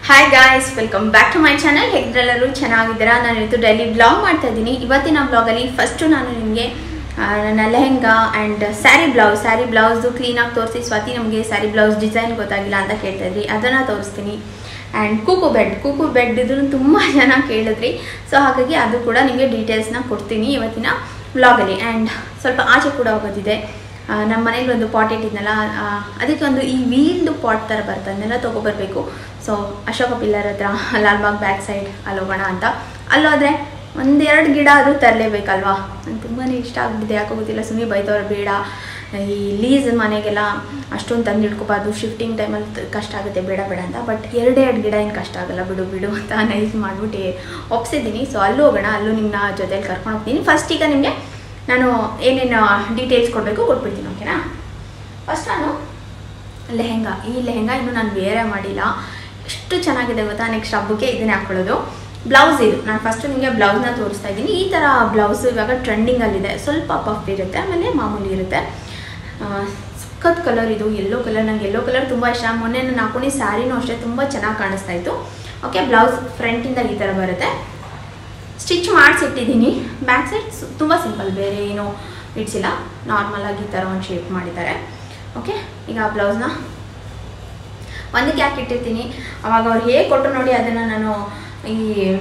Hi guys welcome back to my channel ಹೇಗಿದ್ರೆಲ್ಲರೂ ಚೆನ್ನಾಗಿದ್ದೀರಾ ನಾನು ಇವತ್ತು ಡೈಲಿ ಬ್ಲಾಗ್ ಮಾಡ್ತಾ ಇದ್ದೀನಿ ಇವತ್ತಿನ ಬ್ಲಾಗಲ್ಲಿ ಫಸ್ಟು ನಾನು ನಿಮಗೆ ನನ್ನ ಲೆಹೆಂಗಾ ಆ್ಯಂಡ್ ಸ್ಯಾರಿ ಬ್ಲೌಸ್ ಸ್ಯಾರಿ ಬ್ಲೌಸ್ದು ಕ್ಲೀನಾಗಿ ತೋರಿಸಿ ಸ್ವಾತಿ ನಮಗೆ ಸ್ಯಾರಿ ಬ್ಲೌಸ್ ಡಿಸೈನ್ ಗೊತ್ತಾಗಿಲ್ಲ ಅಂತ ಕೇಳ್ತಾ ಇದ್ರಿ ಅದನ್ನು ತೋರಿಸ್ತೀನಿ ಆ್ಯಂಡ್ ಕೂಕು ಬೆಡ್ ಕೂಕು ಬೆಡ್ ಇದನ್ನು ತುಂಬ ಜನ ಕೇಳಿದ್ರಿ ಸೊ ಹಾಗಾಗಿ ಅದು ಕೂಡ ನಿಮಗೆ ಡೀಟೇಲ್ಸ್ನ ಕೊಡ್ತೀನಿ ಇವತ್ತಿನ ಬ್ಲಾಗಲ್ಲಿ ಆ್ಯಂಡ್ ಸ್ವಲ್ಪ ಆಚೆ ಕೂಡ ಹೋಗೋದಿದೆ ಆ, ನಮ್ಮ ಮನೇಲಿ ಒಂದು ಪಾಟ್ ಇಟ್ಟಿದ್ನಲ್ಲ ಆ, ಅದಕ್ಕೆ ಒಂದು ಈ ವೀಲ್ದು ಪಾಟ್ ಥರ ಬರ್ತದೆ ಅದನ್ನೆಲ್ಲ ತೊಗೊಬರ್ಬೇಕು ಸೊ ಅಶೋಕ ಪಿಲ್ಲರ್ ಹತ್ರ ಲಾಲ್ಬಾಗ್ ಬ್ಯಾಕ್ ಸೈಡ್ ಅಲ್ಲಿ ಹೋಗೋಣ ಅಂತ ಅಲ್ಲೋದ್ರೆ ಒಂದೆರಡು ಗಿಡ ಆದರೂ ತರಲೇಬೇಕಲ್ವಾ ನಂಗೆ ತುಂಬಾ ಇಷ್ಟ ಆಗ್ಬಿಟ್ಟಿದೆ ಯಾಕೋ ಗೊತ್ತಿಲ್ಲ ಸುಮ್ಮನೆ ಬೈದವ್ರು ಬೇಡ ಈ ಲೀಸ್ ಮನೆಗೆಲ್ಲ ಅಷ್ಟೊಂದು ತಂದು ಇಟ್ಕೋಬಾರ್ದು ಶಿಫ್ಟಿಂಗ್ ಟೈಮಲ್ಲಿ ಕಷ್ಟ ಆಗುತ್ತೆ ಬೇಡ ಬೇಡ ಅಂತ ಬಟ್ ಎರಡೇ ಎರಡು ಗಿಡ ಏನು ಕಷ್ಟ ಆಗಲ್ಲ ಬಿಡು ಬಿಡು ಅಂತ ನೈಸ್ ಮಾಡಿಬಿಟ್ಟು ಒಪ್ಸಿದ್ದೀನಿ ಸೊ ಅಲ್ಲೂ ಹೋಗೋಣ ಅಲ್ಲೂ ನಿಮ್ಮನ್ನ ಜೊತೆಲಿ ಕರ್ಕೊಂಡು ಹೋಗ್ತೀನಿ ಫಸ್ಟ್ ಈಗ ನಿಮಗೆ ನಾನು ಏನೇನು ಡೀಟೇಲ್ಸ್ ಕೊಡಬೇಕು ಕೊಟ್ಬಿಡ್ತೀನಿ ಓಕೆನಾ ಫಸ್ಟ್ ನಾನು ಲೆಹೆಂಗಾ ಈ ಲೆಹೆಂಗಾ ಇನ್ನೂ ನಾನು ವೇರೆ ಮಾಡಿಲ್ಲ ಎಷ್ಟು ಚೆನ್ನಾಗಿದೆ ಗೊತ್ತಾ ನೆಕ್ಸ್ಟ್ ಹಬ್ಬಕ್ಕೆ ಇದನ್ನೇ ಹಾಕೊಳ್ಳೋದು ಬ್ಲೌಸ್ ಇದು ನಾನು ಫಸ್ಟು ನಿಮಗೆ ಬ್ಲೌಸ್ನ ತೋರಿಸ್ತಾ ಇದ್ದೀನಿ ಈ ಥರ ಬ್ಲೌಸ್ ಇವಾಗ ಟ್ರೆಂಡಿಂಗಲ್ಲಿದೆ ಸ್ವಲ್ಪ ಪಫ್ ಇರುತ್ತೆ ಆಮೇಲೆ ಮಾಮೂಲಿ ಇರುತ್ತೆ ಸಖತ್ ಕಲರ್ ಇದು ಯೆಲ್ಲೋ ಕಲರ್ ನಂಗೆ ಯೆಲ್ಲೋ ಕಲರ್ ತುಂಬ ಇಷ್ಟ ಮೊನ್ನೆ ನಾನು ಹಾಕೊಂಡಿದ್ದ ಸ್ಯಾರಿನೂ ಅಷ್ಟೇ ತುಂಬ ಚೆನ್ನಾಗಿ ಕಾಣಿಸ್ತಾ ಇತ್ತು ಓಕೆ ಬ್ಲೌಸ್ ಫ್ರಂಟಿಂದ ಈ ಥರ ಬರುತ್ತೆ ಸ್ಟಿಚ್ ಮಾಡಿಸಿಟ್ಟಿದ್ದೀನಿ ಬ್ಯಾಕ್ ಸೈಡ್ ತುಂಬ ಸಿಂಪಲ್ ಬೇರೆ ಏನು ಇಡ್ಸಿಲ್ಲ ನಾರ್ಮಲಾಗಿ ಈ ಥರ ಒಂದು ಶೇಪ್ ಮಾಡಿದ್ದಾರೆ ಓಕೆ ಈಗ ಆ ಬ್ಲೌಸ್ನ ಒಂದಕ್ಕೆ ಯಾಕೆ ಇಟ್ಟಿರ್ತೀನಿ ಅವಾಗ ಅವ್ರು ಹೇಗೆ ಕೊಟ್ಟರು ನೋಡಿ ಅದನ್ನು ನಾನು ಈ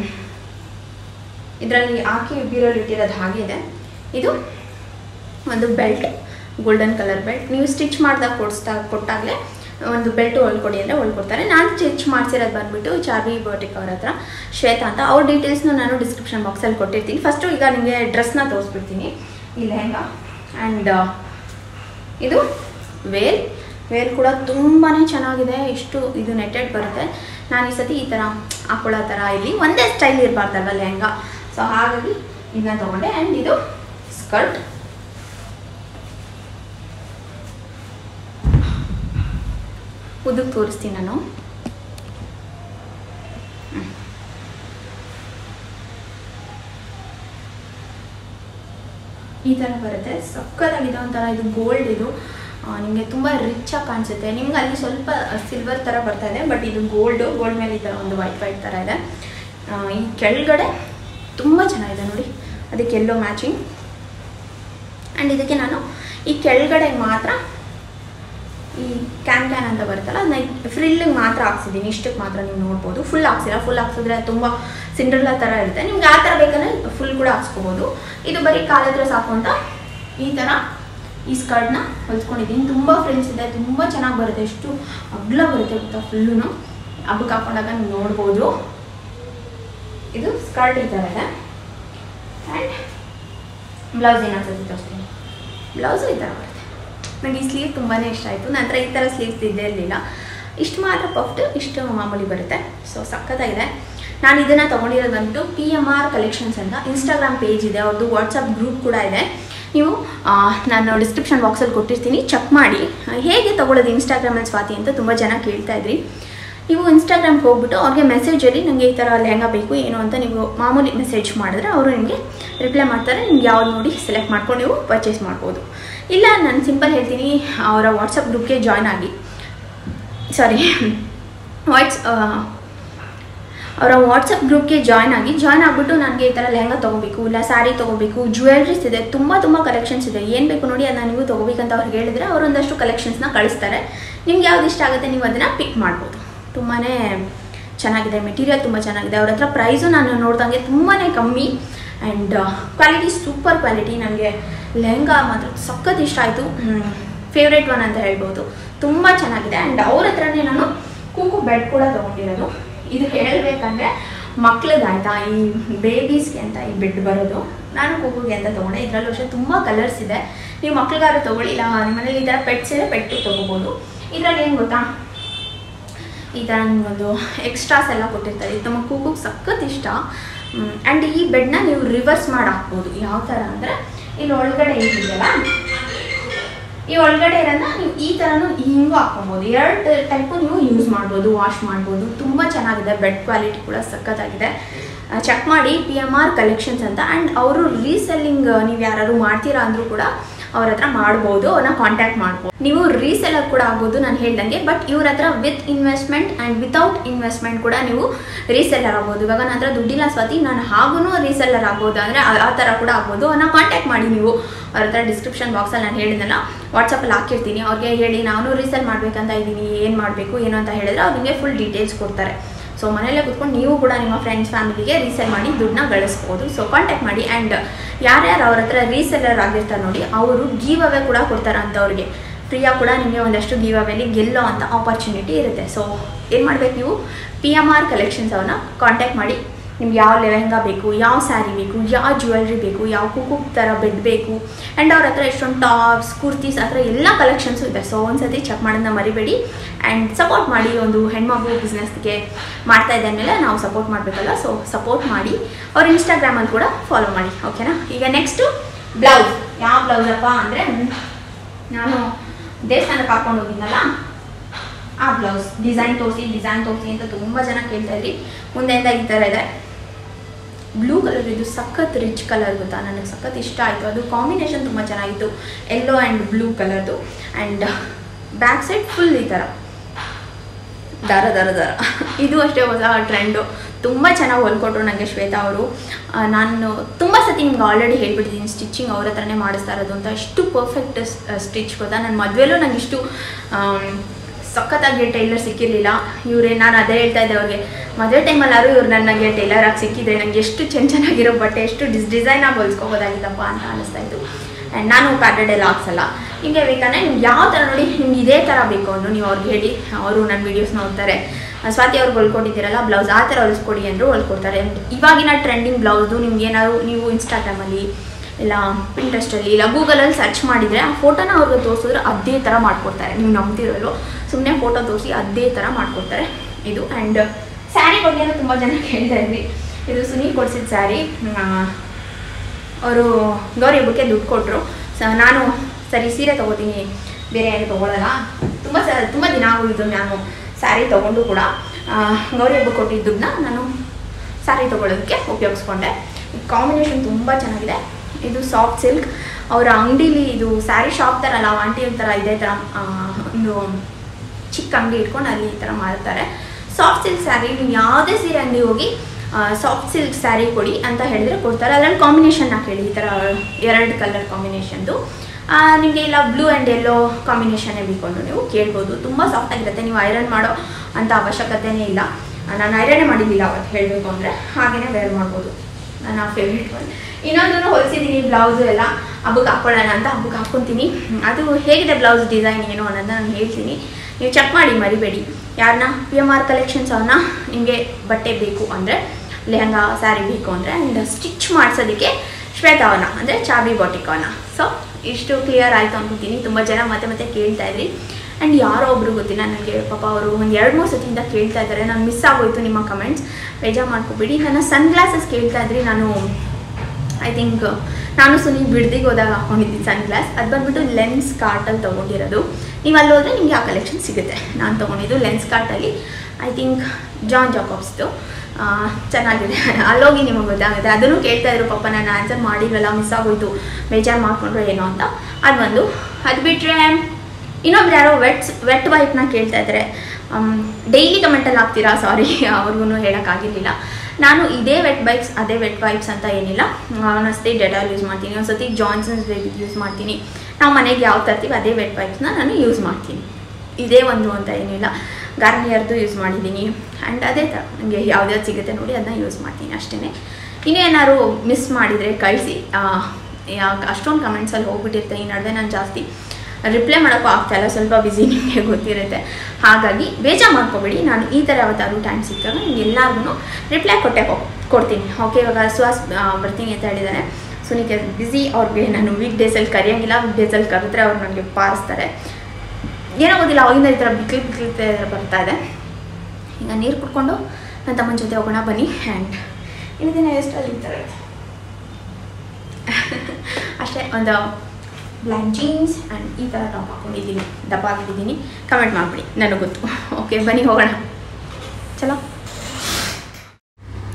ಇದರಲ್ಲಿ ಹಾಕಿ ಬೀರಲ್ಲಿ ಇಟ್ಟಿರೋದು ಹಾಗೆ ಇದೆ ಇದು ಒಂದು ಬೆಲ್ಟ್ ಗೋಲ್ಡನ್ ಕಲರ್ ಬೆಲ್ಟ್ ನೀವು ಸ್ಟಿಚ್ ಮಾಡಿದಾಗ ಕೊಡಿಸ್ತಾ ಕೊಟ್ಟಾಗಲೇ ಒಂದು ಬೆಲ್ಟ್ ಹೊಲ್ಕೊಡಿ ಅಂದರೆ ಹೊಲ್ಕೊಡ್ತಾರೆ ನಾನು ಸ್ಟಿಚ್ ಮಾಡಿಸಿರೋದು ಬಂದುಬಿಟ್ಟು ಚಾರ್ವಿ ಬೋಟಿಕ್ ಅವ್ರ ಹತ್ರ ಶ್ವೇತಾ ಅಂತ ಅವ್ರ ಡೀಟೇಲ್ಸ್ನ ನಾನು ಡಿಸ್ಕ್ರಿಪ್ಷನ್ ಬಾಕ್ಸಲ್ಲಿ ಕೊಟ್ಟಿರ್ತೀನಿ ಫಸ್ಟು ಈಗ ನಿಮಗೆ ಡ್ರೆಸ್ನ ತೋರಿಸ್ಬಿಡ್ತೀನಿ ಈ ಲೆಹಂಗಾ ಆ್ಯಂಡ್ ಇದು ವೇಲ್ ವೇಲ್ ಕೂಡ ತುಂಬಾ ಚೆನ್ನಾಗಿದೆ ಎಷ್ಟು ಇದು ನೆಟ್ಟೆಡ್ ಬರುತ್ತೆ ನಾನು ಈ ಸತಿ ಈ ಥರ ಹಾಕೊಳ್ಳೋ ಥರ ಇಲ್ಲಿ ಒಂದೇ ಸ್ಟೈಲ್ ಇರಬಾರ್ದಲ್ವ ಲೆಹಂಗಾ ಸೊ ಹಾಗಾಗಿ ಇದನ್ನ ತೊಗೊಂಡೆ ಆ್ಯಂಡ್ ಇದು ಸ್ಕರ್ಟ್ ಉದ್ದಕ್ಕೆ ತೋರಿಸ್ತೀನಿ ನಾನು ಹ್ಮ್. ಈ ಥರ ಬರುತ್ತೆ ಸಕ್ಕತ್ತಾಗಿದೆ ಒಂಥರ ಇದು ಗೋಲ್ಡ್ ಇದು ನಿಮಗೆ ತುಂಬ ರಿಚ್ ಆಗಿ ಕಾಣಿಸುತ್ತೆ ನಿಮ್ಗೆ ಅಲ್ಲಿ ಸ್ವಲ್ಪ ಸಿಲ್ವರ್ ಥರ ಬರ್ತಾ ಇದೆ ಬಟ್ ಇದು ಗೋಲ್ಡು ಗೋಲ್ಡ್ ಮೇಲೆ ಈ ಥರ ಒಂದು ವೈಟ್ ವೈಟ್ ಥರ ಇದೆ ಆ, ಈ ಕೆಳಗಡೆ ತುಂಬ ಚೆನ್ನಾಗಿದೆ ನೋಡಿ ಅದಕ್ಕೆ ಎಲ್ಲೋ ಮ್ಯಾಚಿಂಗ್ ಆ್ಯಂಡ್ ಇದಕ್ಕೆ ನಾನು ಈ ಕೆಳಗಡೆ ಮಾತ್ರ ಈ ಕ್ಯಾನ್ ಕ್ಯಾನ್ ಅಂತ ಬರುತ್ತಲ್ಲ ಅದನ್ನ ಫ್ರಿಲ್ಲಿಗೆ ಮಾತ್ರ ಹಾಕ್ಸಿದ್ದೀನಿ ಇಷ್ಟಕ್ಕೆ ಮಾತ್ರ ನೀವು ನೋಡ್ಬೋದು ಫುಲ್ ಹಾಕ್ಸಿಲ್ಲ ಫುಲ್ ಹಾಕ್ಸಿದ್ರೆ ತುಂಬ ಸಿಂಡ್ರಲ್ಲ ಥರ ಇರುತ್ತೆ ನಿಮ್ಗೆ ಆ ಥರ ಬೇಕಂದ್ರೆ ಫುಲ್ ಕೂಡ ಹಾಕ್ಸ್ಕೋಬೋದು ಇದು ಬರೀ ಕಾಲತ್ರ ಸಾಕು ಅಂತ ಈ ಥರ ಈ ಸ್ಕರ್ಟ್ನ ಹೊಲ್ಸ್ಕೊಂಡಿದ್ದೀನಿ ತುಂಬ ಫ್ರೆಂಡ್ಸ್ ಇದೆ ತುಂಬ ಚೆನ್ನಾಗಿ ಬರುತ್ತೆ ಎಷ್ಟು ಅಗ್ಲ ಬರುತ್ತೆ ಗೊತ್ತಾ ಫುಲ್ಲೂ ಹಬ್ಬಕ್ಕೆ ಹಾಕೊಂಡಾಗ ನೀವು ನೋಡ್ಬೋದು ಇದು ಸ್ಕರ್ಟ್ ಈ ಥರ ಇದೆ ಆ್ಯಂಡ್ ಬ್ಲೌಸ್ ಏನಾಗ್ತದೆ ತೋರಿಸ್ತೀನಿ ಬ್ಲೌಸು ಈ ಥರ ಬರುತ್ತೆ ನನಗೆ ಈ ಸ್ಲೀವ್ ತುಂಬಾ ಇಷ್ಟ ಆಯಿತು ನಂತರ ಈ ಥರ ಸ್ಲೀವ್ಸ್ ಇದ್ದೇ ಇರಲಿಲ್ಲ ಇಷ್ಟು ಮಾತ್ರ ಪಫ್ಟ್ ಇಷ್ಟು ಮಾಮೂಲಿ ಬರುತ್ತೆ ಸೊ ಸಖತ್ತಾಗಿದೆ ನಾನು ಇದನ್ನು ತೊಗೊಂಡಿರೋದು ಬಂದು ಪಿ ಎಮ್ ಆರ್ ಕಲೆಕ್ಷನ್ಸ್ ಅಂತ ಇನ್ಸ್ಟಾಗ್ರಾಮ್ ಪೇಜ್ ಇದೆ ಅವ್ರದ್ದು ವಾಟ್ಸಪ್ ಗ್ರೂಪ್ ಕೂಡ ಇದೆ ನೀವು ಆ, ನಾನು ಡಿಸ್ಕ್ರಿಪ್ಷನ್ ಬಾಕ್ಸಲ್ಲಿ ಕೊಟ್ಟಿರ್ತೀನಿ ಚೆಕ್ ಮಾಡಿ ಆ, ಹೇಗೆ ತೊಗೊಳ್ಳೋದು ಇನ್ಸ್ಟಾಗ್ರಾಮಲ್ಲಿ ಸ್ವಾತಿ ಅಂತ ತುಂಬ ಜನ ಕೇಳ್ತಾ ಇದ್ರಿ ನೀವು ಇನ್ಸ್ಟಾಗ್ರಾಮ್ಗೆ ಹೋಗ್ಬಿಟ್ಟು ಅವ್ರಿಗೆ ಮೆಸೇಜಲ್ಲಿ ನನಗೆ ಈ ಥರ ಲೆಹಂಗಾ ಬೇಕು ಏನು ಅಂತ ನೀವು ಮಾಮೂಲಿ ಮೆಸೇಜ್ ಮಾಡಿದ್ರೆ ಅವರು ನಿಮಗೆ ರಿಪ್ಲೈ ಮಾಡ್ತಾರೆ ನಿಮ್ಗೆ ಯಾವ್ದು ನೋಡಿ ಸೆಲೆಕ್ಟ್ ಮಾಡ್ಕೊಂಡು ನೀವು ಪರ್ಚೇಸ್ ಮಾಡ್ಬೋದು ಇಲ್ಲ ನಾನು ಸಿಂಪಲ್ ಹೇಳ್ತೀನಿ ಅವರ ವಾಟ್ಸಪ್ ಗ್ರೂಪ್ಗೆ ಜಾಯ್ನ್ ಆಗಿ ಸಾರಿ ವಾಟ್ಸ್ ಅವರ ವಾಟ್ಸಪ್ ಗ್ರೂಪ್ಗೆ ಜಾಯ್ನ್ ಆಗಿ ಜಾಯ್ನ್ ಆಗಿಬಿಟ್ಟು ನನಗೆ ಈ ಥರ ಲೆಹಂಗಾ ತೊಗೋಬೇಕು ಇಲ್ಲ ಸ್ಯಾರಿ ತೊಗೋಬೇಕು ಜ್ಯುವೆಲ್ರೀಸ್ ಇದೆ ತುಂಬ ತುಂಬ ಕಲೆಕ್ಷನ್ಸ್ ಇದೆ ಏನು ಬೇಕು ನೋಡಿ ಅದನ್ನ ನೀವು ತೊಗೋಬೇಕಂತ ಅವ್ರಿಗೆ ಹೇಳಿದ್ರೆ ಅವರು ಒಂದಷ್ಟು ಕಲೆಕ್ಷನ್ಸ್ನ ಕಳಿಸ್ತಾರೆ ನಿಮ್ಗೆ ಯಾವ್ದು ಇಷ್ಟ ಆಗುತ್ತೆ ನೀವು ಅದನ್ನು ಪಿಕ್ ಮಾಡ್ಬೋದು ತುಂಬಾ ಚೆನ್ನಾಗಿದೆ ಮೆಟೀರಿಯಲ್ ತುಂಬ ಚೆನ್ನಾಗಿದೆ ಅವ್ರ ಹತ್ರ ಪ್ರೈಸು ನಾನು ನೋಡ್ದಂಗೆ ತುಂಬಾ ಕಮ್ಮಿ ಆ್ಯಂಡ್ ಕ್ವಾಲಿಟಿ ಸೂಪರ್ ಕ್ವಾಲಿಟಿ ನನಗೆ ಲೆಹಂಗಾ ಮಾತ್ರ ಸಖತ್ ಇಷ್ಟ ಆಯಿತು ಫೇವ್ರೇಟ್ ಒನ್ ಅಂತ ಹೇಳ್ಬೋದು ತುಂಬ ಚೆನ್ನಾಗಿದೆ ಆ್ಯಂಡ್ ಅವ್ರ ಹತ್ರನೇ ನಾನು ಕೂಕು ಬೆಡ್ ಕೂಡ ತೊಗೊಂಡಿರೋದು ಇದು ಹೇಳಬೇಕಂದ್ರೆ ಮಕ್ಳಿಗೆ ಆಯಿತಾ ಈ ಬೇಬೀಸ್ಗೆ ಅಂತ ಈ ಬೆಡ್ ಬರೋದು ನಾನು ಕೂಗುಗೆ ಅಂತ ತೊಗೊಂಡೆ ಇದರಲ್ಲೂ ಅಷ್ಟೇ ತುಂಬ ಕಲರ್ಸ್ ಇದೆ ನೀವು ಮಕ್ಳಿಗಾದ್ರು ತೊಗೊಳ್ಳಿ ಇಲ್ಲ ನಿಮ್ಮ ಮನೇಲಿ ಈ ಥರ ಪೆಟ್ಸ್ ಇದೆ ಪೆಟ್ಟು ತೊಗೋಬೋದು ಇದರಲ್ಲಿ ಏನು ಗೊತ್ತಾ ಈ ಥರ ನಿಮಗೊಂದು ಎಕ್ಸ್ಟ್ರಾಸ್ ಎಲ್ಲ ಕೊಟ್ಟಿರ್ತಾರೆ ಇದು ನಮ್ಮ ಕೂಗುಗೆ ಸಖತ್ ಇಷ್ಟ ಆ್ಯಂಡ್ ಈ ಬೆಡ್ನ ನೀವು ರಿವರ್ಸ್ ಮಾಡಿ ಹಾಕ್ಬೋದು ಯಾವ ಥರ ಅಂದರೆ ಇಲ್ಲಿ ಒಳಗಡೆ ಇದೆಯಲ್ಲ ಈ ಒಳಗಡೆ ಇರೋದನ್ನ ನೀವು ಈ ಥರನೂ ಹಿಂಗೂ ಹಾಕ್ಕೊಬೋದು ಎರಡು ಟೈಪು ನೀವು ಯೂಸ್ ಮಾಡ್ಬೋದು ವಾಶ್ ಮಾಡ್ಬೋದು ತುಂಬ ಚೆನ್ನಾಗಿದೆ ಬೆಡ್ ಕ್ವಾಲಿಟಿ ಕೂಡ ಸಖತ್ತಾಗಿದೆ ಚೆಕ್ ಮಾಡಿ ಪಿ ಎಮ್ ಆರ್ ಕಲೆಕ್ಷನ್ಸ್ ಅಂತ ಆ್ಯಂಡ್ ಅವರು ರೀಸೆಲ್ಲಿಂಗ್ ನೀವು ಯಾರು ಮಾಡ್ತೀರಾ ಅಂದರೂ ಕೂಡ ಅವ್ರ ಹತ್ರ ಮಾಡ್ಬೋದು ಅವ್ರನ್ನ ಕಾಂಟ್ಯಾಕ್ಟ್ ಮಾಡ್ಬೋದು ನೀವು ರೀಸೆಲರ್ ಕೂಡ ಆಗ್ಬೋದು ನಾನು ಹೇಳ್ದಂಗೆ ಬಟ್ ಇವ್ರ ಹತ್ರ with investment and without investment ಕೂಡ ನೀವು ರೀಸೆಲ್ಲರ್ ಆಗ್ಬೋದು ಇವಾಗ ನನ್ನ ಹತ್ರ ದುಡ್ಡಿಲ್ಲ ಸ್ವಾತಿ ನಾನು ಹಾಗೂ ರೀಸೆಲ್ಲರ್ ಆಗ್ಬೋದು ಅಂದರೆ ಆ ಥರ ಕೂಡ ಆಗ್ಬೋದು ಅವ್ರನ್ನ ಕಾಂಟ್ಯಾಕ್ಟ್ ಮಾಡಿ ನೀವು ಅವ್ರ ಹತ್ರ ಡಿಸ್ಕ್ರಿಪ್ಷನ್ ಬಾಕ್ಸಲ್ಲಿ ನಾನು ಹೇಳಿದ್ನಲ್ಲ ವಾಟ್ಸಪ್ಪಲ್ಲಿ ಹಾಕಿರ್ತೀನಿ ಅವ್ರಿಗೆ ಹೇಳಿ ನಾನು ರೀಸೆಲ್ ಮಾಡಬೇಕಂತ ಇದ್ದೀನಿ ಏನು ಮಾಡಬೇಕು ಏನು ಅಂತ ಹೇಳಿದ್ರೆ ಅವ್ರು ನಿಮಗೆ ಫುಲ್ ಡೀಟೇಲ್ಸ್ ಕೊಡ್ತಾರೆ ಸೊ ಮನೆಯಲ್ಲೇ ಕುತ್ಕೊಂಡು ನೀವು ಕೂಡ ನಿಮ್ಮ ಫ್ರೆಂಡ್ಸ್ ಫ್ಯಾಮಿಲಿಗೆ ರೀಸೆಲ್ ಮಾಡಿ ದುಡ್ಡನ್ನ ಗಳಿಸ್ಬೋದು ಸೊ ಕಾಂಟ್ಯಾಕ್ಟ್ ಮಾಡಿ ಆ್ಯಂಡ್ ಯಾರ್ಯಾರು ಅವ್ರ ಹತ್ರ ರೀಸೆಲ್ಲರ್ ಆಗಿರ್ತಾರೆ ನೋಡಿ ಅವರು ಗೀವ್ ಅವೇ ಕೂಡ ಕೊಡ್ತಾರೆ ಅಂಥವ್ರಿಗೆ ಫ್ರೀಯಾಗಿ ಕೂಡ ನಿಮಗೆ ಒಂದಷ್ಟು ಗೀವ್ ಅವೇಲಿ ಗೆಲ್ಲೋ ಅಂತ ಆಪರ್ಚುನಿಟಿ ಇರುತ್ತೆ ಸೊ ಏನು ಮಾಡ್ಬೇಕು ನೀವು ಪಿ ಎಮ್ ಆರ್ ಕಲೆಕ್ಷನ್ಸ್ ಅವನ್ನ ಕಾಂಟ್ಯಾಕ್ಟ್ ಮಾಡಿ ನಿಮ್ಗೆ ಯಾವ ಲೆಹಂಗಾ ಬೇಕು ಯಾವ ಸ್ಯಾರಿ ಬೇಕು ಯಾವ ಜ್ಯುವೆಲ್ರಿ ಬೇಕು ಯಾವ ಕುಕು ಥರ ಬೆಡ್ ಬೇಕು ಆ್ಯಂಡ್ ಅವ್ರ ಹತ್ರ ಎಷ್ಟೊಂದು ಟಾಪ್ಸ್ ಕುರ್ತೀಸ್ ಆ ಥರ ಎಲ್ಲ ಕಲೆಕ್ಷನ್ಸು ಇದೆ ಸೊ ಒಂದ್ಸತಿ ಚೆಕ್ ಮಾಡೋದನ್ನ ಮರಿಬೇಡಿ ಆ್ಯಂಡ್ ಸಪೋರ್ಟ್ ಮಾಡಿ ಒಂದು ಹೆಣ್ಮಗು ಬಿಸ್ನೆಸ್ಗೆ ಮಾಡ್ತಾ ಇದೆ ಅಂದಮೇಲೆ ನಾವು ಸಪೋರ್ಟ್ ಮಾಡಬೇಕಲ್ಲ ಸೊ ಸಪೋರ್ಟ್ ಮಾಡಿ ಅವ್ರ ಇನ್ಸ್ಟಾಗ್ರಾಮಲ್ಲಿ ಕೂಡ ಫಾಲೋ ಮಾಡಿ ಓಕೆನಾ ಈಗ ನೆಕ್ಸ್ಟು ಬ್ಲೌಸ್ ಯಾವ ಬ್ಲೌಸಪ್ಪ ಅಂದರೆ ನಾನು ದೇವಸ್ಥಾನಕ್ಕೆ ಹಾಕೊಂಡು ಹೋಗಿದ್ನಲ್ಲ ಆ ಬ್ಲೌಸ್ ಡಿಸೈನ್ ತೋರಿಸಿ ಡಿಸೈನ್ ತೋರಿಸಿ ಅಂತ ತುಂಬ ಜನ ಕೇಳ್ತಾ ಇದ್ರಿ ಮುಂದೆಯಿಂದ ಈ ಥರ ಇದೆ ಬ್ಲೂ ಕಲರ್ ಇದು ಸಖತ್ ರಿಚ್ ಕಲರ್ ಗೊತ್ತಾ ನನಗೆ ಸಖತ್ ಇಷ್ಟ ಆಯಿತು ಅದು ಕಾಂಬಿನೇಷನ್ ತುಂಬ ಚೆನ್ನಾಗಿತ್ತು ಎಲ್ಲೋ ಆ್ಯಂಡ್ ಬ್ಲೂ ಕಲರ್ದು ಆ್ಯಂಡ್ ಬ್ಯಾಕ್ ಸೈಡ್ ಫುಲ್ ಈ ಥರ ದಾರ ದಾರ ದಾರ ಇದು ಅಷ್ಟೇ ಹೊಸ ಟ್ರೆಂಡು ತುಂಬ ಚೆನ್ನಾಗಿ ಹೊಲ್ಕೊಟ್ರು ನನಗೆ ಶ್ವೇತಾ ಅವರು ನಾನು ತುಂಬ ಸತಿ ನಿಮ್ಗೆ ಆಲ್ರೆಡಿ ಹೇಳ್ಬಿಟ್ಟಿದ್ದೀನಿ ಸ್ಟಿಚಿಂಗ್ ಅವ್ರ ಹತ್ರನೇ ಮಾಡಿಸ್ತಾ ಇರೋದು ಅಂತ ಎಷ್ಟು ಪರ್ಫೆಕ್ಟ್ ಸ್ಟಿಚ್ ಗೊತ್ತಾ ನನ್ನ ಮದುವೆಲೂ ನಂಗೆ ಇಷ್ಟು ಆಮ್, ಸಖತ್ತಾಗಿ ಟೈಲರ್ ಸಿಕ್ಕಿರಲಿಲ್ಲ ಇವರೇ ನಾನು ಅದೇ ಹೇಳ್ತಾ ಇದ್ದೆ ಅವ್ರಿಗೆ ಮದುವೆ ಟೈಮಲ್ಲಾರು ಇವ್ರು ನನಗೆ ಟೈಲರ್ ಆಗಿ ಸಿಕ್ಕಿದ್ರೆ ನನಗೆ ಎಷ್ಟು ಚೆನ್ನ ಚೆನ್ನಾಗಿರೋ ಬಟ್ಟೆ ಎಷ್ಟು ಡಿಸ್ ಡಿಸೈನಾಗಿ ಹೊಲ್ಸ್ಕೊಬೋದಾಗಿತ್ತಪ್ಪ ಅಂತ ಅನಿಸ್ತಾ ಇತ್ತು ಆ್ಯಂಡ್ ನಾನು ಪ್ಯಾಟೆಡ್ ಎಲ್ಲ ಹಾಕ್ಸಲ್ಲ ಹಿಂಗೆ ಬೇಕಂದ್ರೆ ನಿಮ್ಗೆ ಯಾವ ಥರ ನೋಡಿ ನಿಮ್ಗೆ ಇದೇ ಥರ ಬೇಕು ಅಂದು ನೀವು ಅವ್ರಿಗೆ ಹೇಳಿ ಅವರು ನನ್ನ ವೀಡಿಯೋಸ್ ನೋಡ್ತಾರೆ ಆ, ಸ್ವಾತಿ ಅವ್ರಿಗೆ ಹೊಲ್ಕೊಟ್ಟಿದ್ದೀರಲ್ಲ ಬ್ಲೌಸ್ ಆ ಥರ ಹೊಲಿಸ್ಕೊಡಿ ಅಂದರು ಹೊಲ್ಕೊಡ್ತಾರೆ And ಇವಾಗಿನ ಟ್ರೆಂಡಿಂಗ್ ಬ್ಲೌಸು ನಿಮ್ಗೆ ಏನಾದ್ರು ನೀವು ಇನ್ಸ್ಟಾಗ್ರಾಮಲ್ಲಿ ಇಲ್ಲ ಪಿಂಟ್ರೆಸ್ಟಲ್ಲಿ ಇಲ್ಲ ಗೂಗಲಲ್ಲಿ ಸರ್ಚ್ ಮಾಡಿದರೆ ಆ ಫೋಟೋನ ಅವ್ರಿಗೆ ತೋರಿಸಿದ್ರೆ ಅದೇ ಥರ ಮಾಡ್ಕೊಡ್ತಾರೆ ನೀವು ನಂಬ್ತಿರಲ್ವೋ ಸುಮ್ಮನೆ ಫೋಟೋ ತೋರಿಸಿ ಅದೇ ಥರ ಮಾಡ್ಕೊಡ್ತಾರೆ ಇದು ಆ್ಯಂಡ್ ಸ್ಯಾರಿ ಬಗ್ಗೆ ತುಂಬ ಜನ ಕೇಳ್ತಾ ಇದ್ವಿ ಇದು ಸುನೀಲ್ ಕೊಡ್ಸಿದ ಸ್ಯಾರಿ ಅವರು ಗೌರಿ ಹಬ್ಬಕ್ಕೆ ದುಡ್ಡು ಕೊಟ್ಟರು ಸ ನಾನು ಸರಿ ಸೀರೆ ತೊಗೋತೀನಿ ಬೇರೆ ಏನು ತೊಗೊಳಲ್ಲ ತುಂಬ ಸ ತುಂಬ ದಿನ ಆಗೋಗಿದ್ದು ನಾನು ಸ್ಯಾರಿ ತೊಗೊಂಡು ಕೂಡ ಆ, ಗೌರಿ ಹಬ್ಬಕ್ಕೆ ಕೊಟ್ಟಿದ್ದ ದುಡ್ಡನ್ನ ನಾನು ಸ್ಯಾರಿ ತೊಗೊಳೋದಕ್ಕೆ ಉಪಯೋಗಿಸ್ಕೊಂಡೆ ಕಾಂಬಿನೇಷನ್ ತುಂಬ ಚೆನ್ನಾಗಿದೆ ಇದು ಸಾಫ್ಟ್ ಸಿಲ್ಕ್ ಅವರ ಅಂಗಡೀಲಿ ಇದು ಸ್ಯಾರಿ ಶಾಪ್ ಥರ ಅಲ್ಲ ಆಂಟಿ ಥರ ಇದೇ ಥರ ಆ, ಒಂದು ಚಿಕ್ಕ ಅಂಗಡಿ ಇಟ್ಕೊಂಡು ಅಲ್ಲಿ ಈ ಥರ ಮಾರ್ತಾರೆ ಸಾಫ್ಟ್ ಸಿಲ್ಕ್ ಸ್ಯಾರಿ ನೀವು ಯಾವುದೇ ಸೀರೆ ಅಂಗಡಿ ಹೋಗಿ ಸಾಫ್ಟ್ ಸಿಲ್ಕ್ ಸ್ಯಾರಿ ಕೊಡಿ ಅಂತ ಹೇಳಿದ್ರೆ ಕೊಡ್ತಾರೆ ಅದರಲ್ಲಿ ಕಾಂಬಿನೇಷನ್ ಹಾಕಿ ಈ ಥರ ಎರಡು ಕಲರ್ ಕಾಂಬಿನೇಷನ್ದು ನಿಮಗೆ ಇಲ್ಲ ಬ್ಲೂ ಆ್ಯಂಡ್ ಎಲ್ಲೋ ಕಾಂಬಿನೇಷನ್ನೇ ಬೇಕು ಅಂದ್ರೆ ನೀವು ಕೇಳ್ಬೋದು ತುಂಬ ಸಾಫ್ಟ್ ಆಗಿರುತ್ತೆ ನೀವು ಐರನ್ ಮಾಡೋ ಅಂಥ ಅವಶ್ಯಕತೆನೇ ಇಲ್ಲ ಆ, ನಾನು ಐರನ್ನೇ ಮಾಡಿದ್ದಿಲ್ಲ ಅವತ್ತು ಹೇಳಬೇಕು ಅಂದರೆ ಹಾಗೆಯೇ ವೇರ್ ಮಾಡ್ಬೋದು ನನ್ನ ಫೇವ್ರೇಟ್ ಒನ್ ಇನ್ನೊಂದನ್ನು ಹೊಲಿಸಿದ್ದೀನಿ ಬ್ಲೌಸು ಎಲ್ಲ ಹಬ್ಬಕ್ಕೆ ಹಾಕ್ಕೊಳ್ಳೋಣ ಅಂತ ಹಬ್ಬಕ್ಕೆ ಹಾಕ್ಕೊತೀನಿ ಅದು ಹೇಗಿದೆ ಬ್ಲೌಸ್ ಡಿಸೈನ್ ಏನು ಅನ್ನೋದನ್ನ ನಾನು ಹೇಳ್ತೀನಿ ನೀವು ಚೆಕ್ ಮಾಡಿ ಮರಿಬೇಡಿ ಯಾರನ್ನ ಪಿ ಎಮ್ ಆರ್ ಕಲೆಕ್ಷನ್ಸ್ ಅವನ್ನ ನಿಮಗೆ ಬಟ್ಟೆ ಬೇಕು ಅಂದರೆ ಲೆಹಂಗಾ ಸ್ಯಾರಿ ಬೇಕು ಅಂದರೆ ಆ್ಯಂಡ್ ಸ್ಟಿಚ್ ಮಾಡಿಸೋದಕ್ಕೆ ಶ್ವೇತಾವನ ಅಂದರೆ ಚಾಬಿ ಬಾಟಿಕವನ ಸೊ ಇಷ್ಟು ಕ್ಲಿಯರ್ ಆಯಿತು ಅನ್ಕೋತೀನಿ ತುಂಬ ಜನ ಮತ್ತೆ ಮತ್ತೆ ಕೇಳ್ತಾ ಇದ್ರಿ ಆ್ಯಂಡ್ ಯಾರೋ ಒಬ್ರು ಗೊತ್ತಿಲ್ಲ ನನಗೆ ಪಾಪ ಅವರು ಒಂದು ಎರಡು ಮೂರು ಸತಿಯಿಂದ ಕೇಳ್ತಾ ಇದ್ದಾರೆ ನಾನು ಮಿಸ್ ಆಗೋಯ್ತು ನಿಮ್ಮ ಕಮೆಂಟ್ಸ್ ಬೇಜಾರು ಮಾಡ್ಕೊಬೇಡಿ ನನ್ನ ಸನ್ ಗ್ಲಾಸಸ್ ಕೇಳ್ತಾ ಇದ್ರಿ ನಾನು ಐ ಥಿಂಕ್ ನಾನು ಸುನೀಲ್ ಬಿಡ್ದಿಗೆ ಹೋದಾಗ ಹಾಕೊಂಡಿದ್ದೀನಿ ಸನ್ ಗ್ಲಾಸ್ ಅದು ಬಂದ್ಬಿಟ್ಟು ಲೆನ್ಸ್ ಕಾರ್ಟಲ್ಲಿ ತೊಗೊಂಡಿರೋದು ನೀವು ಅಲ್ಲಿ ಹೋದರೆ ನಿಮಗೆ ಆ ಕಲೆಕ್ಷನ್ ಸಿಗುತ್ತೆ ನಾನು ತೊಗೊಂಡಿದ್ದು ಲೆನ್ಸ್ ಕಾರ್ಟಲ್ಲಿ ಐ ಥಿಂಕ್ ಜಾನ್ ಜಾಕಾಬ್ಸ್ದು ಆ, ಚೆನ್ನಾಗಿದೆ ಅಲ್ಲೋಗಿ ನಿಮಗೆ ಗೊತ್ತಾಗುತ್ತೆ ಅದನ್ನು ಕೇಳ್ತಾ ಇದ್ರು ಪಾಪ ನಾನು ಆನ್ಸರ್ ಮಾಡಿರಲ್ಲ ಮಿಸ್ ಆಗೋಯ್ತು ಬೇಜಾರು ಮಾಡಿಕೊಂಡ್ರೆ ಏನೋ ಅಂತ ಅದು ಒಂದು ಅದು ಬಿಟ್ಟರೆ ಇನ್ನೊಬ್ರು ಯಾರೋ ವೆಟ್ಸ್ ವೆಟ್ ವೈಪ್ನ ಕೇಳ್ತಾ ಇದ್ದಾರೆ ಡೈಲಿ ಕಮೆಂಟಲ್ಲಿ ಹಾಕ್ತೀರಾ ಸಾರಿ ಅವ್ರಿಗೂ ಹೇಳೋಕ್ಕಾಗಿರಲಿಲ್ಲ ನಾನು ಇದೇ ವೆಟ್ ಬೈಕ್ಸ್ ಅದೇ ವೆಟ್ ವೈಪ್ಸ್ ಅಂತ ಏನಿಲ್ಲ ಒಂದೊಂದ್ಸತಿ ಡೆಟಾಲ್ ಯೂಸ್ ಮಾಡ್ತೀನಿ ಒಂದ್ಸತಿ ಜಾನ್ಸನ್ಸ್ ಬೇಬಿ ಯೂಸ್ ಮಾಡ್ತೀನಿ ನಾವು ಮನೆಗೆ ಯಾವ ತರ್ತೀವಿ ಅದೇ ವೆಟ್ ವೈಪ್ಸ್ನ ನಾನು ಯೂಸ್ ಮಾಡ್ತೀನಿ ಇದೇ ಒಂದು ಅಂತ ಏನಿಲ್ಲ ಗಾರ್ನಿಯರ್ದು ಯೂಸ್ ಮಾಡಿದ್ದೀನಿ ಆ್ಯಂಡ್ ಅದೇ ಥರ ನನಗೆ ಯಾವ್ದ್ಯಾವ್ದು ಸಿಗುತ್ತೆ ನೋಡಿ ಅದನ್ನ ಯೂಸ್ ಮಾಡ್ತೀನಿ ಅಷ್ಟೇ ಇನ್ನೇನಾದ್ರು ಮಿಸ್ ಮಾಡಿದರೆ ಕಳಿಸಿ ಅಷ್ಟೊಂದು ಕಮೆಂಟ್ಸಲ್ಲಿ ಹೋಗ್ಬಿಟ್ಟಿರ್ತೆ ಈ ನಡುವೆ ನಾನು ಜಾಸ್ತಿ ರಿಪ್ಲೈ ಮಾಡೋಕ್ಕೂ ಆಗ್ತಾಯಿಲ್ಲ ಸ್ವಲ್ಪ ಬ್ಯುಸಿ ನಿಮಗೆ ಗೊತ್ತಿರುತ್ತೆ ಹಾಗಾಗಿ ಬೇಜಾರು ಮಾಡ್ಕೋಬೇಡಿ ನಾನು ಈ ಥರ ಯಾವತ್ತಾದ್ರು ಟೈಮ್ ಸಿಕ್ಕಾಗ ನಿಮ್ಗೆ ಎಲ್ಲರಿಗೂ ರಿಪ್ಲೈ ಕೊಟ್ಟೆ ಕೊ- ಕೊಡ್ತೀನಿ ಓಕೆ ಇವಾಗ ಸುಹಾಸ್ ಆ, ಬರ್ತೀನಿ ಅಂತ ಹೇಳಿದ್ದಾರೆ ಸುನೀಕೆ ಬ್ಯುಸಿ ಅವ್ರಿಗೆ ನಾನು ವೀಕ್ ಡೇಸಲ್ಲಿ ಕರೆಯೋಂಗಿಲ್ಲ ವೀಕ್ ಡೇಸಲ್ಲಿ ಕರೆದ್ರೆ ಅವ್ರು ನನಗೆ ಪಾರಿಸ್ತಾರೆ ಏನಾಗೋದಿಲ್ಲ ಅವಾಗಿಂದ ಈ ಥರ ಬಿಕ್ಲಿ ಬಿಕ್ಲಿ ಬರ್ತಾ ಇದೆ ಈಗ ನೀರು ಕುಡ್ಕೊಂಡು ನನ್ನ ತಮ್ಮನ ಜೊತೆ ಹೋಗೋಣ ಬನ್ನಿ ಆ್ಯಂಡ್ ಇನ್ನು ದಿನ ಎಷ್ಟಲ್ಲಿ ಈ ಥರ ಇದೆ ಅಷ್ಟೇ ಒಂದು ಬ್ಲ್ಯಾಕ್ ಜೀನ್ಸ್ ಆ್ಯಂಡ್ ಈ ಥರ ಟಾಪ್ ಹಾಕೊಂಡಿದ್ದೀನಿ ದಪ್ಪ ಆಗಿದ್ದೀನಿ ಕಮೆಂಟ್ ಮಾಡಿಬಿಡಿ ನನಗೆ ಗೊತ್ತು ಓಕೆ ಬನ್ನಿ ಹೋಗೋಣ ಚಲೋ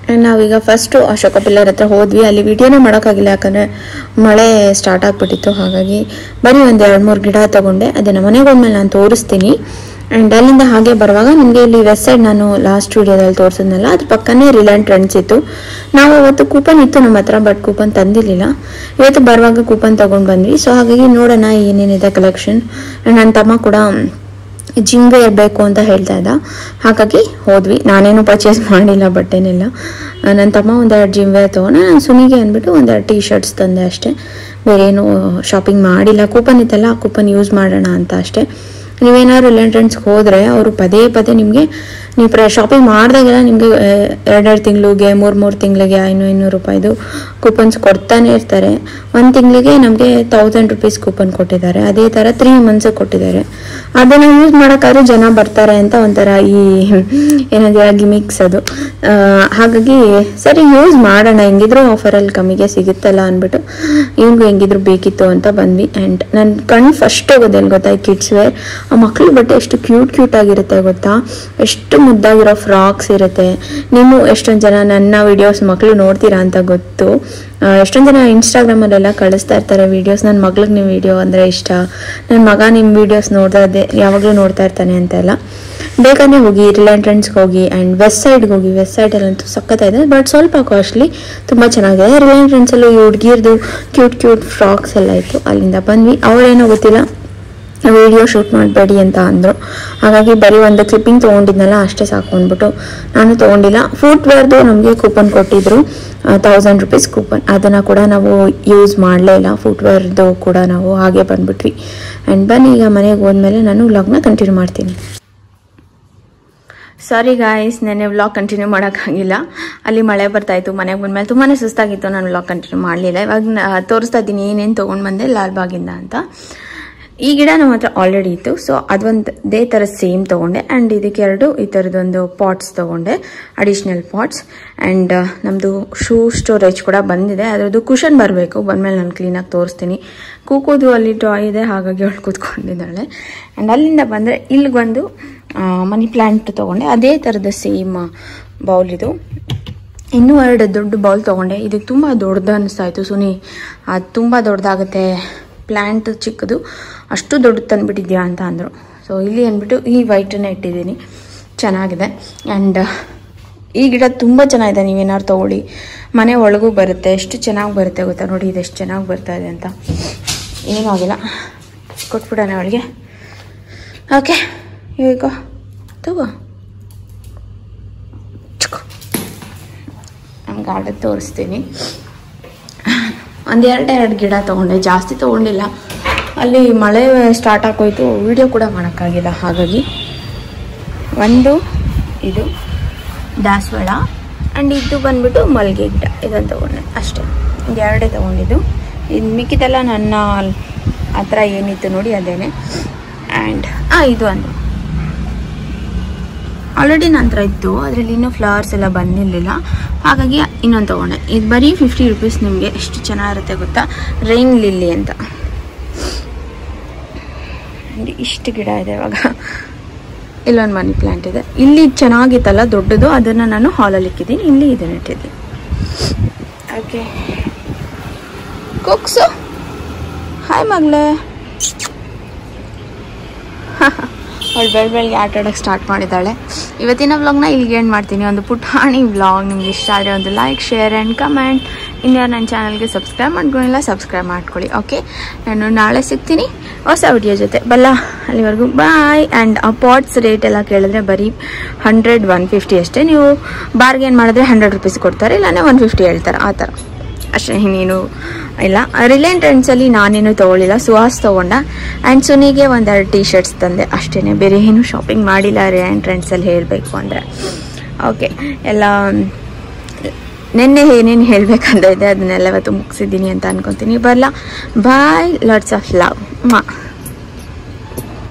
ನಾವೀಗ ಫಸ್ಟು ಅಶೋಕ ಪಿಲ್ಲರ್ ಹತ್ರ ಹೋದ್ವಿ ಅಲ್ಲಿ ವಿಡಿಯೋನೇ ಮಾಡೋಕ್ಕಾಗಿಲ್ಲ ಯಾಕಂದರೆ ಮಳೆ ಸ್ಟಾರ್ಟ್ ಆಗಿಬಿಟ್ಟಿತ್ತು ಹಾಗಾಗಿ ಬರೀ ಒಂದು ಎರಡು ಮೂರು ಗಿಡ ತೊಗೊಂಡೆ ಅದನ್ನು ಮನೆಗೆ ಹೋದ್ಮೇಲೆ ನಾನು ತೋರಿಸ್ತೀನಿ ಆ್ಯಂಡ್ ಅಲ್ಲಿಂದ ಹಾಗೆ ಬರುವಾಗ ನಿಮಗೆ ಇಲ್ಲಿ ವೆಸ್ಟ್ ಸೈಡ್ ನಾನು ಲಾಸ್ಟ್ ವಿಡಿಯೋದಲ್ಲಿ ತೋರಿಸಿದ್ನಲ್ಲ ಅದ್ರ ಪಕ್ಕನೇ ರಿಲಯನ್ಸ್ ಟ್ರೆಂಡ್ಸ್ ಇತ್ತು ನಾವು ಅವತ್ತು ಕೂಪನ್ ಇತ್ತು ನಮ್ಮ ಹತ್ರ ಬಟ್ ಕೂಪನ್ ತಂದಿರಲಿಲ್ಲ ಇವತ್ತು ಬರುವಾಗ ಕೂಪನ್ ತೊಗೊಂಡು ಬಂದ್ವಿ ಸೊ ಹಾಗಾಗಿ ನೋಡೋಣ ಏನೇನಿದೆ ಕಲೆಕ್ಷನ್ ನನ್ನ ತಮ್ಮ ಕೂಡ ಜಿಮ್ ವೇರ್ ಬೇಕು ಅಂತ ಹೇಳ್ತಾ ಇದ್ದ ಹಾಗಾಗಿ ಹೋದ್ವಿ ನಾನೇನು ಪರ್ಚೇಸ್ ಮಾಡಿಲ್ಲ ಬಟ್ಟೆನೆಲ್ಲ ನನ್ನ ತಮ್ಮ ಒಂದೆರಡು ಜಿಮ್ ವೇರ್ ತೊಗೊಂಡೆ ನಾನು ಸುನಿಗೆ ಅಂದ್ಬಿಟ್ಟು ಒಂದೆರಡು ಟೀ ಶರ್ಟ್ಸ್ ತಂದೆ ಅಷ್ಟೇ ಬೇರೆ ಏನು ಶಾಪಿಂಗ್ ಮಾಡಿಲ್ಲ ಕೂಪನ್ ಇತ್ತಲ್ಲ ಆ ಕೂಪನ್ ಯೂಸ್ ಮಾಡೋಣ ಅಂತ ಅಷ್ಟೇ ನೀವೇನಾದ್ರು ರಿಲಯನ್ಸ್ ಟ್ರೆಂಡ್ಸ್ಗೆ ಹೋದರೆ ಅವರು ಪದೇ ಪದೇ ನಿಮಗೆ ನೀವು ಪ್ರ ಶಾಪಿಂಗ್ ಮಾಡಿದಾಗೆಲ್ಲ ನಿಮಗೆ ಎರಡೆರಡು ತಿಂಗಳಿಗೆ ಮೂರು ಮೂರು ತಿಂಗಳಿಗೆ ಐನೂರು ಐನೂರು ರೂಪಾಯಿದು ಕೂಪನ್ಸ್ ಕೊಡ್ತಾನೆ ಇರ್ತಾರೆ ಒಂದು ತಿಂಗಳಿಗೆ ನಮಗೆ ತೌಸಂಡ್ ರುಪೀಸ್ ಕೂಪನ್ ಕೊಟ್ಟಿದ್ದಾರೆ ಅದೇ ಥರ ತ್ರೀ ಮಂತ್ಸಿಗೆ ಕೊಟ್ಟಿದ್ದಾರೆ ಅದನ್ನು ಯೂಸ್ ಮಾಡೋಕ್ಕಾದ್ರೂ ಜನ ಬರ್ತಾರೆ ಅಂತ ಒಂಥರ ಈ ಏನಾದ್ರೆ ಗಿಮಿಕ್ಸ್ ಅದು ಆ, ಹಾಗಾಗಿ ಸರಿ ಯೂಸ್ ಮಾಡೋಣ ಹೆಂಗಿದ್ರು ಆಫರಲ್ಲಿ ಕಮ್ಮಿಗೆ ಸಿಗುತ್ತಲ್ಲ ಅಂದ್ಬಿಟ್ಟು ಇವ್ನಿಗೂ ಹೆಂಗಿದ್ರು ಬೇಕಿತ್ತು ಅಂತ ಬಂದ್ವಿ ಆ್ಯಂಡ್ ನನ್ನ ಕಣ್ಣು ಫಸ್ಟ್ ಹೋಗೋದು ಎಲ್ಲಿ ಗೊತ್ತಾ ಕಿಡ್ಸ್ ವೇರ್ ಆ ಮಕ್ಳ ಬಟ್ಟೆ ಎಷ್ಟು ಕ್ಯೂಟ್ ಕ್ಯೂಟ್ ಆಗಿರುತ್ತೆ ಗೊತ್ತಾ ಎಷ್ಟು ಮುದ್ದಾಗಿರೋ ಫ್ರಾಕ್ಸ್ ಇರುತ್ತೆ ನೀವು ಎಷ್ಟೊಂದು ಜನ ನನ್ನ ವಿಡಿಯೋಸ್ ಮಕ್ಕಳು ನೋಡ್ತೀರಾ ಅಂತ ಗೊತ್ತು ಆ, ಎಷ್ಟೊಂದು ಜನ ಇನ್ಸ್ಟಾಗ್ರಾಮಲ್ಲೆಲ್ಲ ಕಳಿಸ್ತಾ ಇರ್ತಾರೆ ವೀಡಿಯೋಸ್ ನನ್ನ ಮಗ್ಳಿಗೆ ನಿಮ್ಮ ವಿಡಿಯೋ ಅಂದರೆ ಇಷ್ಟ ನನ್ನ ಮಗ ನಿಮ್ಮ ವೀಡಿಯೋಸ್ ನೋಡ್ತಾ ಇದ್ದೆ ಯಾವಾಗಲೂ ನೋಡ್ತಾ ಇರ್ತಾನೆ ಅಂತೆಲ್ಲ ಬೇಕಾದ್ರೆ ಹೋಗಿ ರಿಲಯನ್ಸ್ ಟ್ರೆಂಡ್ಸ್ಗೆ ಹೋಗಿ ಆ್ಯಂಡ್ ವೆಸ್ಟ್ ಸೈಡ್ಗೆ ಹೋಗಿ ವೆಸ್ಟ್ ಸೈಡಲ್ಲಂತೂ ಸಖತ್ತಾಗಿದೆ ಬಟ್ ಸ್ವಲ್ಪ ಕಾಸ್ಟ್ಲಿ ತುಂಬ ಚೆನ್ನಾಗಿದೆ ರಿಲಯನ್ಸ್ ಟ್ರೆಂಡ್ಸಲ್ಲೂ ಈ ಹುಡುಗಿರ್ದು ಕ್ಯೂಟ್ ಕ್ಯೂಟ್ ಫ್ರಾಕ್ಸ್ ಎಲ್ಲ ಇತ್ತು ಅಲ್ಲಿಂದ ಬಂದ್ವಿ ಅವಳೇನೋ ಗೊತ್ತಿಲ್ಲ ವಿಡಿಯೋ ಶೂಟ್ ಮಾಡಬೇಡಿ ಅಂತ ಅಂದರು ಹಾಗಾಗಿ ಬರೀ ಒಂದು ಕ್ಲಿಪ್ಪಿಂಗ್ ತೊಗೊಂಡಿದ್ನಲ್ಲ ಅಷ್ಟೇ ಸಾಕು ಅಂದ್ಬಿಟ್ಟು ನಾನು ತೊಗೊಂಡಿಲ್ಲ ಫುಟ್ವೇರ್ದು ನಮಗೆ ಕೂಪನ್ ಕೊಟ್ಟಿದ್ರು ತೌಸಂಡ್ ರುಪೀಸ್ ಕೂಪನ್ ಅದನ್ನು ಕೂಡ ನಾವು ಯೂಸ್ ಮಾಡಲೇ ಇಲ್ಲ ಫುಟ್ವೇರ್ದು ಕೂಡ ನಾವು ಹಾಗೆ ಬಂದ್ಬಿಟ್ವಿ ಆ್ಯಂಡ್ ಬನ್ನಿ ಈಗ ಮನೆಗೆ ಹೋದ್ಮೇಲೆ ನಾನು ವ್ಲಾಗ್ನ ಕಂಟಿನ್ಯೂ ಮಾಡ್ತೀನಿ ಸಾರಿ ಗಾಯ್ಸ್ ನೆನ್ನೆ ವ್ಲಾಗ್ ಕಂಟಿನ್ಯೂ ಮಾಡೋಕ್ಕಾಗಿಲ್ಲ ಅಲ್ಲಿ ಮಳೆ ಬರ್ತಾಯಿತ್ತು ಮನೆಗೆ ಬಂದಮೇಲೆ ತುಂಬಾ ಸುಸ್ತಾಗಿತ್ತು ನಾನು ವ್ಲಾಗ್ ಕಂಟಿನ್ಯೂ ಮಾಡಲಿಲ್ಲ ಇವಾಗ ನ- ತೋರಿಸ್ತಾ ಇದ್ದೀನಿ ಏನೇನು ತೊಗೊಂಡು ಬಂದೆ ಲಾಲ್ಬಾಗಿಂದ ಅಂತ ಈ ಗಿಡ ನಮ್ಮ ಹತ್ರ ಆಲ್ರೆಡಿ ಇತ್ತು ಸೊ ಅದೊಂದು ಇದೇ ಥರ ಸೇಮ್ ತೊಗೊಂಡೆ ಆ್ಯಂಡ್ ಇದಕ್ಕೆ ಎರಡು ಈ ಥರದೊಂದು ಪಾಟ್ಸ್ ತೊಗೊಂಡೆ ಅಡಿಷ್ನಲ್ ಪಾಟ್ಸ್ ಆ್ಯಂಡ್ ನಮ್ಮದು ಶೂ ಸ್ಟೋರೇಜ್ ಕೂಡ ಬಂದಿದೆ ಅದರದ್ದು ಕುಷನ್ ಬರಬೇಕು ಬಂದಮೇಲೆ ನಾನು ಕ್ಲೀನಾಗಿ ತೋರಿಸ್ತೀನಿ ಕೂಕೋದು ಅಲ್ಲಿ ಟಾಯ್ ಇದೆ ಹಾಗಾಗಿ ಅವಳು ಕೂತ್ಕೊಂಡಿದ್ದಾಳೆ ಆ್ಯಂಡ್ ಅಲ್ಲಿಂದ ಬಂದರೆ ಇಲ್ಲಿ ಬಂದು ಮನಿ ಪ್ಲ್ಯಾಂಟ್ ತೊಗೊಂಡೆ ಅದೇ ಥರದ ಸೇಮ್ ಬೌಲ್ ಇದು ಇನ್ನೂ ಎರಡು ದೊಡ್ಡ ಬೌಲ್ ತೊಗೊಂಡೆ ಇದಕ್ಕೆ ತುಂಬ ದೊಡ್ಡದು ಅನ್ನಿಸ್ತಾ ಇತ್ತು ಸುನಿ ಅದು ತುಂಬ ದೊಡ್ಡದಾಗುತ್ತೆ ಪ್ಲ್ಯಾಂಟ್ ಚಿಕ್ಕದು ಅಷ್ಟು ದೊಡ್ಡದು ತಂದುಬಿಟ್ಟಿದ್ಯಾ ಅಂತ ಅಂದರು ಸೊ ಇಲ್ಲಿ ಅಂದ್ಬಿಟ್ಟು ಈ ವೈಟನ್ನ ಇಟ್ಟಿದ್ದೀನಿ ಚೆನ್ನಾಗಿದೆ ಆ್ಯಂಡ್ ಈ ಗಿಡ ತುಂಬ ಚೆನ್ನಾಗಿದೆ ನೀವೇನಾದ್ರು ತೊಗೊಳ್ಳಿ ಮನೆ ಒಳಗೂ ಬರುತ್ತೆ ಎಷ್ಟು ಚೆನ್ನಾಗಿ ಬರುತ್ತೆ ಗೊತ್ತಾ ನೋಡಿ ಇದು ಎಷ್ಟು ಚೆನ್ನಾಗಿ ಬರ್ತಾ ಇದೆ ಅಂತ ಏನೂ ಆಗಿಲ್ಲ ಕೊಟ್ಬಿಡೋಣ ಅವಳಿಗೆ ಓಕೆ ಈಗ ತಗೋ ನಾನು ಗಾರ್ಡನ್ ತೋರಿಸ್ತೀನಿ ಒಂದೆರಡು ಎರಡು ಗಿಡ ತೊಗೊಂಡೆ ಜಾಸ್ತಿ ತೊಗೊಂಡಿಲ್ಲ ಅಲ್ಲಿ ಮಳೆ ಸ್ಟಾರ್ಟ್ ಆಗೋಯ್ತು ವಿಡಿಯೋ ಕೂಡ ಮಾಡೋಕ್ಕಾಗಿಲ್ಲ ಹಾಗಾಗಿ ಒಂದು ಇದು ದಾಸವಾಳ ಆ್ಯಂಡ್ ಇದು ಬಂದ್ಬಿಟ್ಟು ಮಲ್ಲಿಗೆ ಗಿಡ ಇದನ್ನು ತೊಗೊಂಡೆ ಅಷ್ಟೇ ಇದು ಎರಡೇ ತೊಗೊಂಡಿದ್ದು ಇದು ಮಿಕ್ಕಿದೆಲ್ಲ ನನ್ನ ಹತ್ರ ಏನಿತ್ತು ನೋಡಿ ಅದೇನೆ ಆ್ಯಂಡ್ ಹಾಂ ಇದು ಒಂದು ಆಲ್ರೆಡಿ ನನ್ನ ಹತ್ರ ಇತ್ತು ಅದರಲ್ಲಿ ಇನ್ನೂ ಫ್ಲವರ್ಸ್ ಎಲ್ಲ ಬಂದಿರಲಿಲ್ಲ ಹಾಗಾಗಿ ಇನ್ನೊಂದು ತೊಗೊಂಡೆ ಇದು ಬರೀ ಫಿಫ್ಟಿ ರುಪೀಸ್ ನಿಮಗೆ ಎಷ್ಟು ಚೆನ್ನಾಗಿರುತ್ತೆ ಗೊತ್ತಾ ರೈನ್ ಲಿಲ್ಲಿ ಅಂತ And ಇಷ್ಟು ಗಿಡ ಇದೆ ಇವಾಗ ಇಲ್ಲೊಂದು ಮನಿ ಪ್ಲ್ಯಾಂಟ್ ಇದೆ ಇಲ್ಲಿ ಚೆನ್ನಾಗಿತ್ತಲ್ಲ ದೊಡ್ಡದು ಅದನ್ನು ನಾನು ಹಾಲಲ್ಲಿ ಇಕ್ಕಿದ್ದೀನಿ ಇಲ್ಲಿ ಇದನ್ನ ಇಟ್ಟಿದ್ದೀನಿ ಓಕೆ ಕುಕ್ಸು ಹಾಯ್ ಮಗಳೇ ಅವಳು ಬೆಳ್ ಬೆಳಗ್ಗೆ ಆಟ ಆಡೋಕ್ಕೆ ಸ್ಟಾರ್ಟ್ ಮಾಡಿದ್ದಾಳೆ ಇವತ್ತಿನ ವ್ಲಾಗ್ನ ಇಲ್ಲಿಗೆ ಎಂಡ್ ಮಾಡ್ತೀನಿ ಒಂದು ಪುಟಾಣಿ ವ್ಲಾಗ್ ನಿಮ್ಗೆ ಇಷ್ಟ ಆದರೆ ಒಂದು ಲೈಕ್ ಶೇರ್ ಆ್ಯಂಡ್ ಕಮೆಂಟ್ ಇನ್ನು ನನ್ನ ಚಾನಲ್ಗೆ ಸಬ್ಸ್ಕ್ರೈಬ್ ಮಾಡ್ಕೊಂಡಿಲ್ಲ ಸಬ್ಸ್ಕ್ರೈಬ್ ಮಾಡ್ಕೊಳ್ಳಿ ಓಕೆ ನಾನು ನಾಳೆ ಸಿಗ್ತೀನಿ ಹೊಸ ವಿಡಿಯೋ ಜೊತೆ ಬಲ್ಲ ಅಲ್ಲಿವರೆಗೂ ಬಾಯ್ ಆ್ಯಂಡ್ ಆ ಪಾಟ್ಸ್ ರೇಟ್ ಎಲ್ಲ ಕೇಳಿದ್ರೆ ಬರೀ ಹಂಡ್ರೆಡ್ ಒನ್ ಫಿಫ್ಟಿ ಅಷ್ಟೇ ನೀವು ಬಾರ್ಗೇನ್ ಮಾಡಿದ್ರೆ ಹಂಡ್ರೆಡ್ ರುಪೀಸ್ ಕೊಡ್ತಾರೆ ಇಲ್ಲಾಂದರೆ ಒನ್ ಫಿಫ್ಟಿ ಹೇಳ್ತಾರೆ ಆ ಥರ ಅಷ್ಟೇ ಇನ್ನೇನು ಇಲ್ಲ ರಿಲಯನ್ಸ್ ಟ್ರೆಂಡ್ಸಲ್ಲಿ ನಾನೇನು ತೊಗೊಳ್ಳಿಲ್ಲ ಸುಹಾಸ್ ತೊಗೊಂಡ ಆ್ಯಂಡ್ ಸುನಿಗೆ ಒಂದೆರಡು ಟೀ ಶರ್ಟ್ಸ್ ತಂದೆ ಅಷ್ಟೇ ಬೇರೆ ಏನು ಶಾಪಿಂಗ್ ಮಾಡಿಲ್ಲ ರಿಲಯನ್ಸ್ ಟ್ರೆಂಡ್ಸಲ್ಲಿ ಹೇಳಬೇಕು ಅಂದರೆ ಓಕೆ ಎಲ್ಲ ನಿನ್ನೆ ಏನೇನು ಹೇಳಬೇಕಂತ ಇದೆ ಅದನ್ನೆಲ್ಲ ಇವತ್ತು ಮುಗಿಸಿದ್ದೀನಿ ಅಂತ ಅನ್ಕೊತೀನಿ ಬರಲ್ಲ ಬಾಯ್ ಲಾಟ್ಸ್ ಆಫ್ ಲವ್ ಮಾ